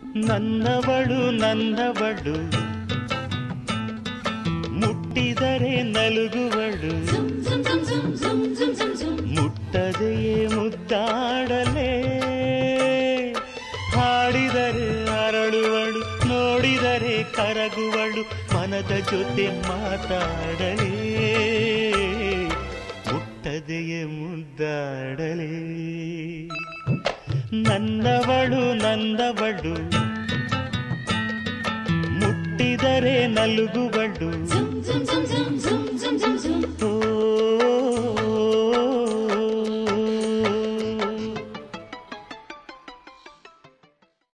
ನನ್ನವಳು ನನ್ನವಳು ಮುಟ್ಟಿದರೆ ನಲುಗುವಳು ಮುಟ್ಟದೆಯೇ ಮುದ್ದಾಡಲೇ ಹಾಡಿದರೆ ಅರಳುವಳು ನೋಡಿದರೆ ಕರಗುವಳು ಮನದ ಜೊತೆ ಮಾತಾಡಲೇ ಮುಟ್ಟದೆಯೇ ಮುದ್ದಾಡಲೇ ನನ್ನವಳು ನನ್ನವಳು ಮುಟ್ಟಿದರೆ ನಲುಗುವಳು